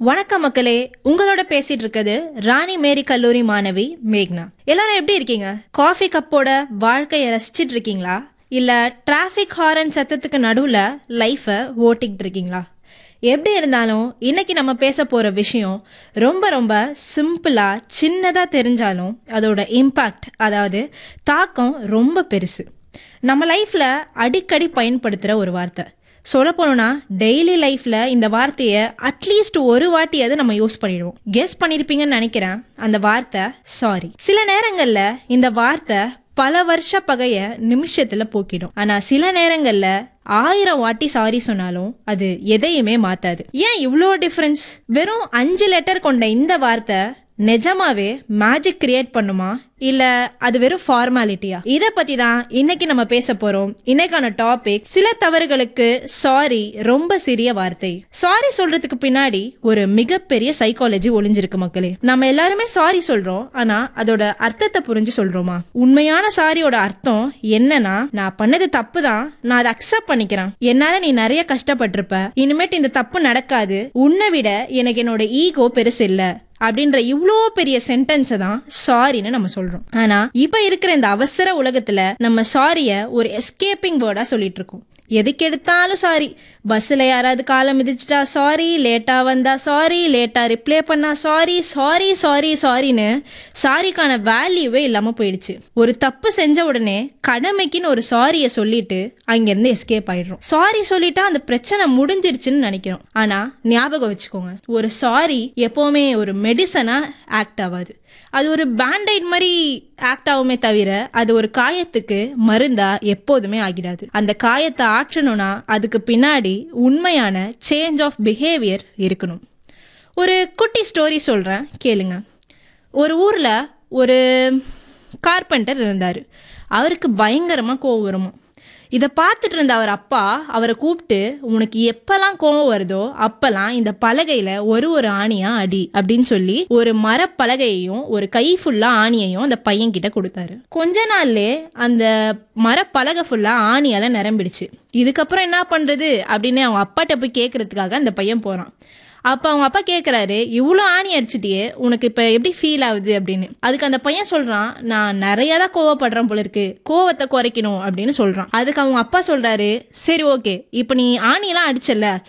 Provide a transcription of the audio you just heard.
வணக்கம் மக்களே உங்களோட பேசிட்டு இருக்கிறது ராணி மேரி கல்லூரி மாணவி மேக்னா எல்லாரும் எப்படி இருக்கீங்க காஃபி கப்போட வாழ்க்கையை ரசிச்சிட்டு இருக்கீங்களா இல்ல டிராஃபிக் ஹாரன் சத்தத்துக்கு நடுவுல லைஃபை ஓட்டிக்கிட்டு இருக்கீங்களா எப்படி இருந்தாலும் இன்னைக்கு நம்ம பேச போற விஷயம் ரொம்ப ரொம்ப சிம்பிளா சின்னதா தெரிஞ்சாலும் அதோட இம்பாக்ட் அதாவது தாக்கம் ரொம்ப பெருசு நம்ம லைஃப்ல அடிக்கடி பயன்படுத்துற ஒரு வார்த்தை சொல்ல போனோம்னா டெய்லி லைஃப்ல இந்த வார்த்தையை அட்லீஸ்ட் ஒரு வாட்டியாவது நம்ம யூஸ் பண்ணிடுவோம் கெஸ் பண்ணிருப்பீங்கன்னு நினைக்கிறேன் அந்த வார்த்தை சாரி சில நேரங்கள்ல இந்த வார்த்தை பல வருஷ பகைய நிமிஷத்துல போக்கிடும் ஆனா சில நேரங்கள்ல ஆயிரம் வாட்டி சாரி சொன்னாலும் அது எதையுமே மாத்தாது ஏன் இவ்வளோ டிஃபரன்ஸ் வெறும் அஞ்சு லெட்டர் கொண்ட இந்த வார்த்தை நிஜமாவே மேஜிக் கிரியேட் பண்ணுமா இல்ல அது வெறும் ஃபார்மாலிட்டியா இத பத்தி தான் இன்னைக்கு நம்ம பேச போறோம் இன்னைக்கான டாபிக் சில தவறுகளுக்கு சாரி ரொம்ப சிறிய வார்த்தை சாரி சொல்றதுக்கு பின்னாடி ஒரு மிகப்பெரிய சைக்காலஜி ஒளிஞ்சிருக்கு மக்களே நம்ம எல்லாருமே சாரி சொல்றோம் ஆனா அதோட அர்த்தத்தை புரிஞ்சு சொல்றோமா உண்மையான சாரியோட அர்த்தம் என்னன்னா நான் பண்ணது தப்பு தான் நான் அதை அக்செப்ட் பண்ணிக்கிறேன் என்னால நீ நிறைய கஷ்டப்பட்டிருப்ப இனிமேட்டு இந்த தப்பு நடக்காது உன்னை விட எனக்கு என்னோட ஈகோ பெருசு இல்ல அப்படின்ற இவ்வளோ பெரிய சென்டென்ஸை தான் சாரின்னு நம்ம சொல்றோம் ஆனா இப்ப இருக்கிற இந்த அவசர உலகத்துல நம்ம சாரிய ஒரு எஸ்கேப்பிங் வேர்டா சொல்லிட்டு இருக்கோம் எதுக்கு எடுத்தாலும் சாரி பஸ்ஸில் யாராவது காலம் மிதிச்சிட்டா சாரி லேட்டாக வந்தா சாரி லேட்டாக ரிப்ளை பண்ணா சாரி சாரி சாரி சாரின்னு சாரிக்கான வேல்யூவே இல்லாமல் போயிடுச்சு ஒரு தப்பு செஞ்ச உடனே கடமைக்குன்னு ஒரு சாரியை சொல்லிட்டு அங்கேருந்து எஸ்கேப் ஆயிடுறோம் சாரி சொல்லிட்டா அந்த பிரச்சனை முடிஞ்சிருச்சுன்னு நினைக்கிறோம் ஆனால் ஞாபகம் வச்சுக்கோங்க ஒரு சாரி எப்போவுமே ஒரு மெடிசனாக ஆக்ட் ஆகாது அது ஒரு பேண்டைட் மாதிரி ஆக்ட் ஆகுமே தவிர அது ஒரு காயத்துக்கு மருந்தா எப்போதுமே ஆகிடாது அந்த காயத்தை ஆற்றணும்னா அதுக்கு பின்னாடி உண்மையான சேஞ்ச் ஆஃப் பிஹேவியர் இருக்கணும் ஒரு குட்டி ஸ்டோரி சொல்கிறேன் கேளுங்க ஒரு ஊரில் ஒரு கார்பெண்டர் இருந்தார் அவருக்கு பயங்கரமாக கோவம் வருமா இதை பார்த்துட்டு இருந்த அவர் அப்பா அவரை கூப்பிட்டு உனக்கு எப்பெல்லாம் கோவம் வருதோ அப்பெல்லாம் இந்த பலகையில ஒரு ஒரு ஆணியா அடி அப்படின்னு சொல்லி ஒரு மரப்பலகையையும் ஒரு கை ஃபுல்லா ஆணியையும் அந்த பையன் கிட்ட கொடுத்தாரு கொஞ்ச நாள்லே அந்த மரப்பலகை ஃபுல்லா ஆணியால நிரம்பிடுச்சு இதுக்கப்புறம் என்ன பண்றது அப்படின்னு அவங்க அப்பாட்ட போய் கேட்கறதுக்காக அந்த பையன் போறான் அப்போ அவங்க அப்பா கேட்குறாரு இவ்வளோ ஆணி அடிச்சிட்டியே உனக்கு இப்போ எப்படி ஃபீல் ஆகுது அப்படின்னு அதுக்கு அந்த பையன் சொல்கிறான் நான் நிறைய தான் கோவப்படுறேன் போல இருக்கு கோவத்தை குறைக்கணும் அப்படின்னு சொல்கிறான் அதுக்கு அவங்க அப்பா சொல்கிறாரு சரி ஓகே இப்போ நீ ஆணியெல்லாம் அடிச்சல